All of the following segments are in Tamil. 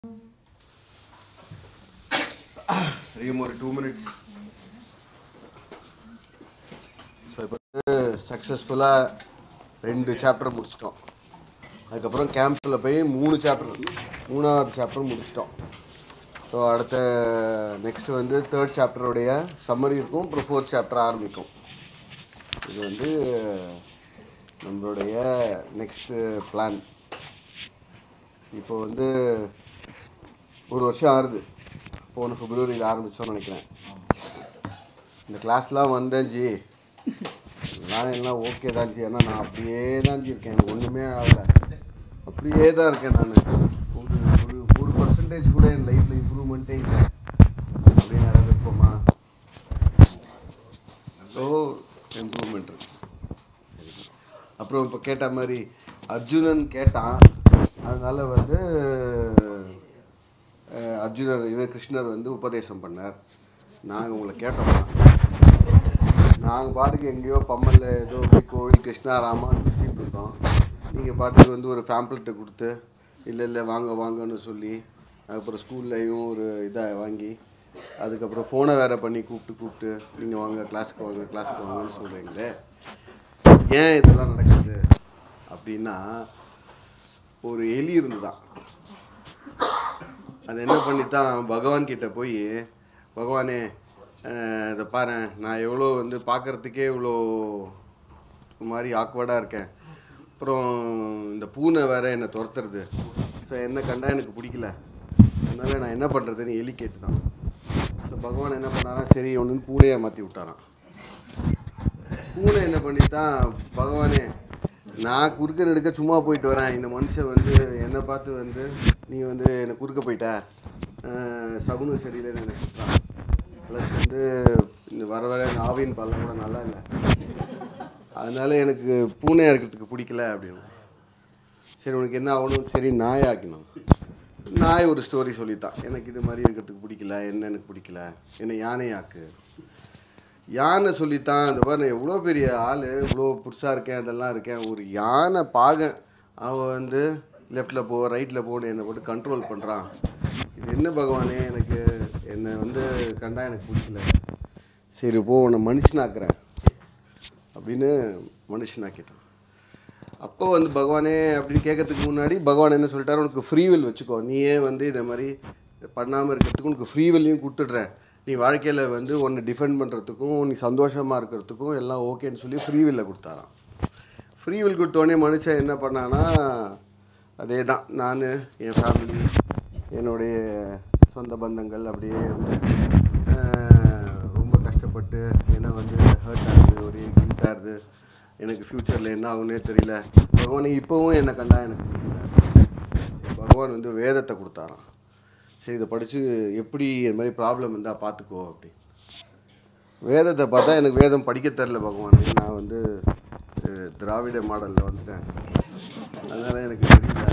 தெரியும் ஒரு டூ மினிட்ஸ் ஸோ இப்போ சக்ஸஸ்ஃபுல்லாக ரெண்டு சாப்டர் முடிச்சிட்டோம் அதுக்கப்புறம் கேம்பில் போய் மூணு சாப்டர் மூணாவது சாப்டர் முடிச்சிட்டோம் ஸோ அடுத்த நெக்ஸ்ட் வந்து தேர்ட் சாப்டருடைய சம்மரி இருக்கும் அப்புறம் ஃபோர்த் சாப்டர் ஆரம்பிக்கும் இது வந்து நம்மளுடைய நெக்ஸ்ட்டு பிளான் இப்போ வந்து ஒரு வருஷம் ஆகுது போன பிப்ரவரியில் ஆரம்பித்தோம்னு நினைக்கிறேன் இந்த கிளாஸ்லாம் வந்தேன் ஜி எல்லாம் எல்லாம் ஓகே தான் ஜி ஏன்னா நான் அப்படியே தான் ஜி இருக்கேன் எனக்கு ஒன்றுமே ஆகலை அப்படியே தான் இருக்கேன் நான் ஒரு ஒரு ஒரு பர்சன்டேஜ் கூட என் லைஃப்பில் இம்ப்ரூவ்மெண்ட்டே இல்லை அப்படின்னு யாராவது இருப்போமா ஸோ இம்ப்ரூவ்மெண்ட் இருக்கு அப்புறம் இப்போ கேட்ட மாதிரி அர்ஜுனன் கேட்டான் அதனால வந்து அஹ், அர்ஜுனர் இவன் கிருஷ்ணர் வந்து உபதேசம் பண்ணார் நாங்கள் உங்களை கேட்டோம் நாங்கள் பாட்டுக்கு எங்கேயோ பம்மல்ல ஏதோ போய் கோவில் கிருஷ்ணா ராமான்னு சுற்றிட்டு இருக்கோம் நீங்கள் பாட்டுக்கு வந்து ஒரு ஃபேம்ப்ளெட்டை கொடுத்து இல்லை இல்லை வாங்க வாங்கன்னு சொல்லி அதுக்கப்புறம் ஸ்கூல்லையும் ஒரு இதை வாங்கி அதுக்கப்புறம் ஃபோனை வேற பண்ணி கூப்பிட்டு கூப்பிட்டு நீங்கள் வாங்க கிளாஸ்க்கு வாங்க கிளாஸ்க்கு வாங்கன்னு சொல்கிறீங்களே ஏன் இதெல்லாம் நடக்குது அப்படின்னா ஒரு எலி இருந்துதான் அது என்ன பண்ணித்தான் பகவான் கிட்ட போய் பகவானே அஹ், இதை பாரு நான் எவ்வளோ வந்து பார்க்கறதுக்கே இவ்வளோ ஒரு மாதிரி ஆக்வர்டாக இருக்கேன் அப்புறம் இந்த பூனை வேற என்னை துரத்துறது ஸோ என்ன கண்டா எனக்கு பிடிக்கல அதனால நான் என்ன பண்ணுறதுன்னு எலி கேட்டுதான் ஸோ பகவான் என்ன பண்ணாரா சரி ஒன்று பூனையை மாற்றி விட்டாராம் பூனை என்ன பண்ணிட்டான் பகவானே நான் குறுக்க நெடுக்க சும்மா போயிட்டு வரேன் இந்த மனுஷன் வந்து என்னை பார்த்து வந்து நீ வந்து என்னை குறுக்க போயிட்ட அஹ் சகுனம் சரியில்லைன்னு எனக்கு திட்டுறான் ப்ளஸ் வந்து இந்த வர வர இந்த ஆவின் பழம் கூட நல்லா இல்லை அதனால எனக்கு பூனையாக இருக்கிறதுக்கு பிடிக்கல அப்படின்னு சரி உனக்கு என்ன ஆகணும் சரி நாய் ஆக்கணும் நாய் ஒரு ஸ்டோரி சொல்லித்தான் எனக்கு இது மாதிரி இருக்கிறதுக்கு பிடிக்கல என்ன எனக்கு பிடிக்கல என்னை யானை ஆக்கு யானை சொல்லித்தான் இந்த பாரு நான் எவ்வளோ பெரிய ஆள் இவ்வளோ புதுசாக இருக்கேன் அதெல்லாம் இருக்கேன் ஒரு யானை பாகன் அவன் வந்து லெஃப்டில் போ ரைட்டில் போன்னு என்னை போட்டு கண்ட்ரோல் பண்ணுறான் இது என்ன பகவானே எனக்கு என்னை வந்து கண்டா எனக்கு பிடிக்கல சரி போ உன்னை மனுஷனாக்குறேன் அப்படின்னு மனுஷனாக்கிட்டான் அப்போ வந்து பகவானே அப்படின்னு கேட்கறதுக்கு முன்னாடி பகவான் என்ன சொல்லிட்டாரு உனக்கு ஃப்ரீவில் வச்சுக்கோ நீயே வந்து இதை மாதிரி பண்ணாமல் இருக்கிறதுக்கு உனக்கு ஃப்ரீவில்லையும் கொடுத்துட்றேன் நீ வாழ்க்கையில் வந்து உன்னை டிஃபெண்ட் பண்ணுறதுக்கும் நீ சந்தோஷமாக இருக்கிறதுக்கும் எல்லாம் ஓகேன்னு சொல்லி ஃப்ரீவில்ல கொடுத்தாராம் ஃப்ரீவில் கொடுத்தோடனே மனுஷன் என்ன பண்ணான்னா அதே தான் நான் என் ஃபேமிலி என்னுடைய சொந்த பந்தங்கள் அப்படியே வந்து ஆஹ், ரொம்ப கஷ்டப்பட்டு என்ன வந்து ஹர்ட் ஆகுது ஒரே கில்ட்டாக இருது எனக்கு ஃப்யூச்சரில் என்ன ஆகுனே தெரியல பகவான் இப்போவும் என்னை கண்டா எனக்கு பிடிக்கல பகவான் வந்து வேதத்தை கொடுத்தாராம் சரி இதை படித்து எப்படி இது மாதிரி ப்ராப்ளம் இருந்தால் பார்த்துக்கோ அப்படி வேதத்தை பார்த்தா எனக்கு வேதம் படிக்க தெரில பகவான் நான் வந்து அஹ், திராவிட மாடலில் வந்துட்டேன் அதனால் எனக்கு தெரியல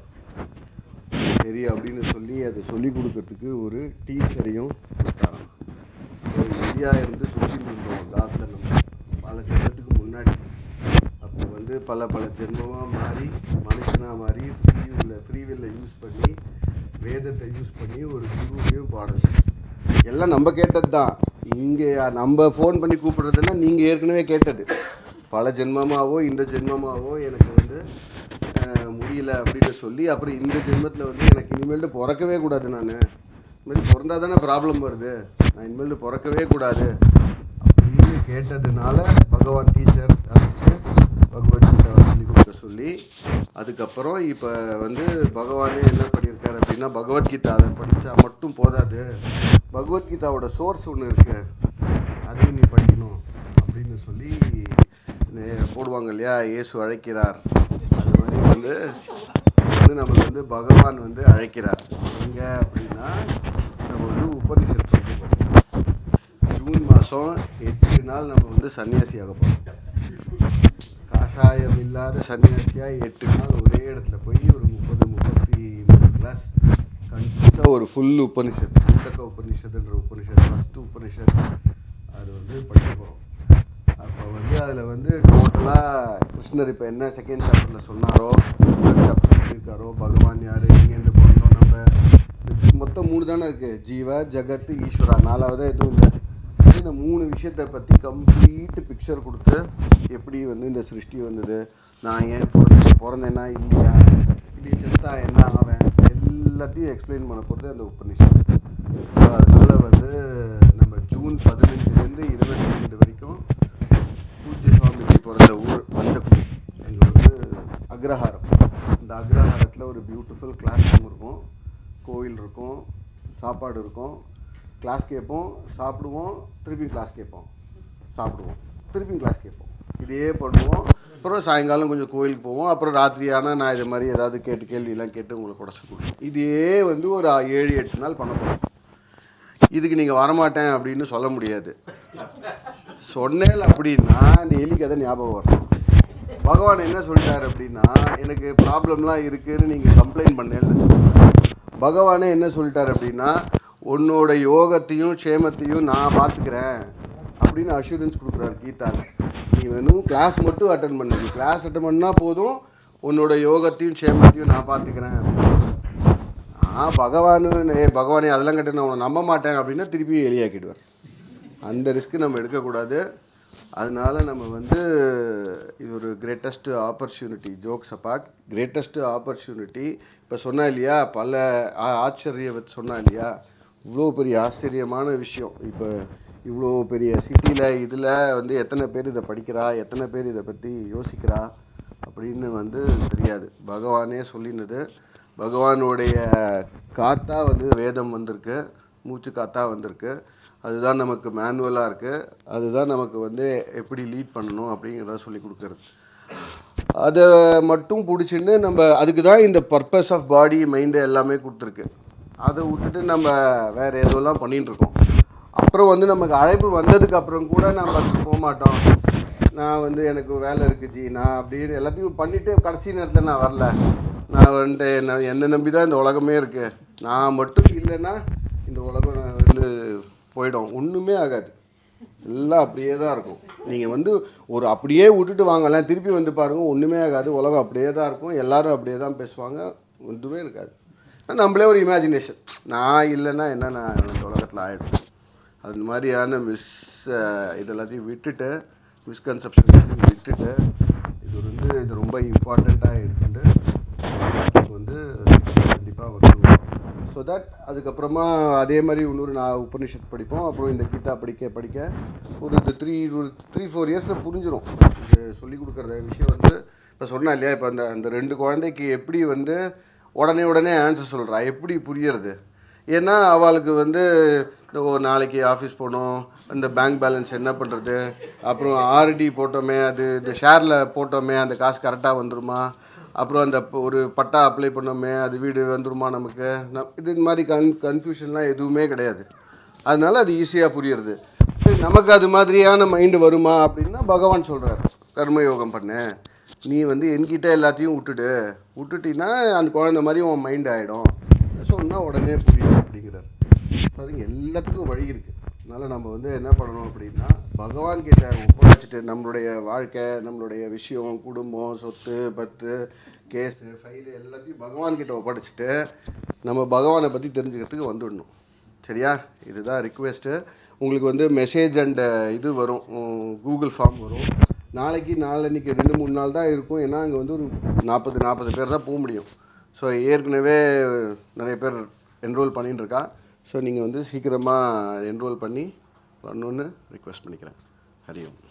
சரி அப்படின்னு சொல்லி அதை சொல்லி கொடுக்கறதுக்கு ஒரு டீச்சரையும் கொடுத்தாராம் ஒரு இந்தியா இருந்து சுற்றிட்டு இருந்தோம் காலத்தில் நம்ம பல ஜென்மத்துக்கு முன்னாடி அப்போ வந்து பல பல ஜென்மமாக மாறி மனுஷனாக மாறி ஃப்ரீவில் ஃப்ரீவில் யூஸ் பண்ணி வேதத்தை யூஸ் பண்ணி ஒரு குருவையும் பாடணும் எல்லாம் நம்ம கேட்டது தான் இங்கே நம்ம ஃபோன் பண்ணி கூப்பிடுறதுன்னா நீங்கள் ஏற்கனவே கேட்டது பல ஜென்மமாவோ இந்த ஜென்மமாவோ எனக்கு வந்து அஹ், முடியல அப்படின்னு சொல்லி அப்புறம் இந்த ஜென்மத்தில் வந்து எனக்கு இனிமேல்ட்டு பிறக்கவே கூடாது நான் மாதிரி பிறந்தா தானே ப்ராப்ளம் வருது நான் இனிமேல் பிறக்கவே கூடாது அப்படின்னு கேட்டதுனால பகவான் டீச்சர் அனுப்பிச்சு பகவத்கீதை சொல்லி கொடுக்க சொல்லி அதுக்கப்புறம் இப்போ வந்து பகவானே என்ன பண்ணியிருக்காரு அப்படின்னா பகவத்கீதை அதை படித்தா மட்டும் போதாது பகவத்கீதாவோட சோர்ஸ் ஒன்று இருக்கு அதையும் நீ படிக்கணும் அப்படின்னு சொல்லி நே- போடுவாங்க இல்லையா இயேசு அழைக்கிறார் அது மாதிரி வந்து வந்து நம்மளை வந்து பகவான் வந்து அழைக்கிறார் எங்க அப்படின்னா நம்ம வந்து உபனிஷத் சொல்லி ஜூன் மாதம் எட்டு நாள் நம்ம வந்து சன்னியாசியாக போகிறோம் காஷாயம் இல்லாத சன்னியாசியாக எட்டு நாள் ஒரே இடத்துல போய் ஒரு முப்பது முப்பத்தி மூணு கிளாஸ் கண்டிப்பாக ஒரு ஃபுல் உபனிஷத் புத்தக உபனிஷத்துன்ற உபனிஷத் ஃபஸ்ட்டு உபனிஷத் அது வந்து படிக்க போகிறோம் அப்போ வந்து அதில் வந்து டோட்டலாக கிருஷ்ணர் இப்போ என்ன செகண்ட் சாப்டரில் சொன்னாரோ தேர்ட் சாப்டர் சொல்லியிருக்காரோ பகவான் யார் எங்கேருந்து பிறந்தோம் நம்ம மொத்தம் மூணு தானே இருக்குது ஜீவ ஜகத் ஈஸ்வரா நாலாவது எதுவும் இல்லை இந்த மூணு விஷயத்தை பற்றி கம்ப்ளீட் பிக்சர் கொடுத்து எப்படி வந்து இந்த சிருஷ்டி வந்தது நான் ஏன் பிறந்த பிறந்தேன்னா இல்லையா இப்படி செத்தா என்ன ஆவேன் எல்லாத்தையும் எக்ஸ்பிளைன் பண்ண போகிறது அந்த உபநிஷம் அதனால வந்து நம்ம ஜூன் பதினஞ்சுலேருந்து இருபத்தி ரெண்டு வரைக்கும் பூஜ்ய சுவாமிஜி பிறந்த ஊர் வந்தக்குடி அங்கே வந்து அக்ரஹாரம் இந்த அக்ரஹாரத்தில் ஒரு பியூட்டிஃபுல் கிளாஸ் ரூம் இருக்கும் கோவில் இருக்கும் சாப்பாடு இருக்கும் கிளாஸ் கேட்போம் சாப்பிடுவோம் திருப்பி கிளாஸ் கேட்போம் சாப்பிடுவோம் திருப்பி கிளாஸ் கேட்போம் இதே பண்ணுவோம் அப்புறம் சாயங்காலம் கொஞ்சம் கோயிலுக்கு போவோம் அப்புறம் ராத்திரி ஆனால் நான் இது மாதிரி ஏதாவது கேட்டு கேள்வியெல்லாம் கேட்டு உங்களுக்கு உடச்சு கொடுப்போம் இதே வந்து ஒரு ஏழு எட்டு நாள் பண்ண போகிறோம் இதுக்கு நீங்கள் வரமாட்டேன் அப்படின்னு சொல்ல முடியாது சொன்னேன் அப்படின்னா இந்த எலி கதை ஞாபகம் வரும் பகவான் என்ன சொல்லிட்டாரு அப்படின்னா எனக்கு ப்ராப்ளம்லாம் இருக்குன்னு நீங்கள் கம்ப்ளைண்ட் பண்ணேன்னு பகவானே என்ன சொல்லிட்டாரு அப்படின்னா உன்னோட யோகத்தையும் க்ஷேமத்தையும் நான் பார்த்துக்கிறேன் அப்படின்னு அஷூரன்ஸ் கொடுக்குறாரு கீதாவில் நீ வேணும் கிளாஸ் மட்டும் அட்டன் பண்ணு நீ கிளாஸ் அட்டன் பண்ணால் போதும் உன்னோட யோகத்தையும் க்ஷேமத்தையும் நான் பார்த்துக்கிறேன் ஆ பகவானு ஏ பகவானே அதெல்லாம் கேட்டு நான் உன்னை நம்ப மாட்டேன் அப்படின்னா திருப்பி எலியாக்கிடுவார் அந்த ரிஸ்க்கு நம்ம எடுக்கக்கூடாது அதனால நம்ம வந்து இது ஒரு greatest opportunity jokes apart greatest opportunity இப்போ சொன்னா இல்லையா பல ஆ- ஆச்சரியவத் சொன்னா இல்லையா இவ்வளோ பெரிய ஆச்சரியமான விஷயம் இப்போ இவ்வளோ பெரிய சிட்டியில் இதில் வந்து எத்தனை பேர் இதை படிக்கிறா எத்தனை பேர் இதை பற்றி யோசிக்கிறா அப்படின்னு வந்து தெரியாது பகவானே சொல்லினது பகவானுடைய காத்தா வந்து வேதம் வந்திருக்கு மூச்சு காத்தா வந்திருக்கு அதுதான் நமக்கு மேனுவலாக இருக்குது அதுதான் நமக்கு வந்து எப்படி லீட் பண்ணணும் அப்படிங்கிறத சொல்லி கொடுக்கறது அதை மட்டும் பிடிச்சின்னு நம்ம அதுக்கு தான் இந்த பர்பஸ் ஆஃப் பாடி மைண்டு எல்லாமே கொடுத்துருக்கு அதை விட்டுட்டு நம்ம வேறு எதுவெல்லாம் பண்ணிட்டு இருக்கோம் அப்புறம் வந்து நமக்கு அழைப்பு வந்ததுக்கு அப்புறம் கூட நம்ம அதுக்கு போக மாட்டோம் நான் வந்து எனக்கு வேலை இருக்குது ஜி நான் அப்படின்னு எல்லாத்தையும் பண்ணிவிட்டு கடைசி நேரத்தில் நான் வரல நான் வந்துட்டு நான் என்னை நம்பி தான் இந்த உலகமே இருக்குது நான் மட்டும் இல்லைன்னா இந்த உலகம் வந்து போயிடும் ஒன்றுமே ஆகாது எல்லாம் அப்படியே தான் இருக்கும் நீங்கள் வந்து ஒரு அப்படியே விட்டுட்டு வாங்கலாம் திருப்பி வந்து பாருங்கள் ஒன்றுமே ஆகாது உலகம் அப்படியே தான் இருக்கும் எல்லாரும் அப்படியே தான் பேசுவாங்க ஒன்றுமே இருக்காது நம்மளே ஒரு இமேஜினேஷன் நான் இல்லைன்னா என்ன நான் இந்த உலகத்தில் ஆகிடும் அது மாதிரியான மிஸ் இதெல்லாத்தையும் விட்டுட்டு மிஸ்கன்செப்ஷன் விட்டுட்டு இது வந்து இது ரொம்ப இம்பார்ட்டண்ட்டாக இருக்குன்ட்டு வந்து கண்டிப்பாக வந்துடுவோம் ஸோ தட் அதுக்கப்புறமா அதே மாதிரி இன்னொரு நான் உபனிஷத் படிப்போம் அப்புறம் இந்த கீதா படிக்க படிக்க ஒரு இந்த த்ரீ ஒரு த்ரீ ஃபோர் இயர்ஸில் புரிஞ்சிடும் இது சொல்லிக் கொடுக்குற விஷயம் வந்து இப்போ சொன்னா இல்லையா இப்போ அந்த அந்த ரெண்டு குழந்தைக்கு எப்படி வந்து உடனே உடனே ஆன்சர் சொல்கிறா எப்படி புரியறது ஏன்னா அவளுக்கு வந்து இந்த ஓ நாளைக்கு ஆஃபீஸ் போகணும் இந்த பேங்க் பேலன்ஸ் என்ன பண்ணுறது அப்புறம் ஆர்டி போட்டோமே அது இந்த ஷேரில் போட்டோமே அந்த காசு கரெக்டாக வந்துருமா அப்புறம் அந்த ப- ஒரு பட்டா அப்ளை பண்ணோமே அது வீடு வந்துருமா நமக்கு நம் இது மாதிரி கன் கன்ஃபியூஷன்லாம் எதுவுமே கிடையாது அதனால அது ஈஸியாக புரியுறது சரி, நமக்கு அது மாதிரியான மைண்டு வருமா அப்படின்னா பகவான் சொல்கிறார் கர்மயோகம் பண்ணு நீ வந்து என்கிட்ட எல்லாத்தையும் விட்டுடு விட்டுட்டின்னா அந்த குழந்தை மாதிரி உன் மைண்ட் ஆகிடும் சொன்னால் உடனே புரியும் அப்படிங்கிறார் ஸோ அதுங்க எல்லாத்துக்கும் வழி இருக்குது அதனால் நம்ம வந்து என்ன பண்ணணும் அப்படின்னா பகவான் கிட்ட ஒப்படைச்சிட்டு நம்மளுடைய வாழ்க்கை நம்மளுடைய விஷயம் குடும்பம் சொத்து பத்து கேஸு ஃபைலு எல்லாத்தையும் பகவான் கிட்ட ஒப்படைச்சிட்டு நம்ம பகவானை பற்றி தெரிஞ்சுக்கிறதுக்கு வந்துடணும் சரியா இதுதான் ரிக்வெஸ்ட்டு உங்களுக்கு வந்து மெசேஜ் அண்ட் இது வரும் கூகுள் ஃபார்ம் வரும் நாளைக்கு நாளன்னைக்கு ரெண்டு மூணு நாள் தான் இருக்கும் ஏன்னா அங்கே வந்து ஒரு நாற்பது நாற்பது பேர் தான் போக முடியும் ஸோ ஏற்கனவே நிறைய பேர் என்ரோல் பண்ணிட்டு இருக்கா ஸோ நீங்கள் வந்து சீக்கிரமாக என்ரோல் பண்ணி வரணுன்னு ரிக்வெஸ்ட் பண்ணிக்கிறேன் ஹரி ஓம்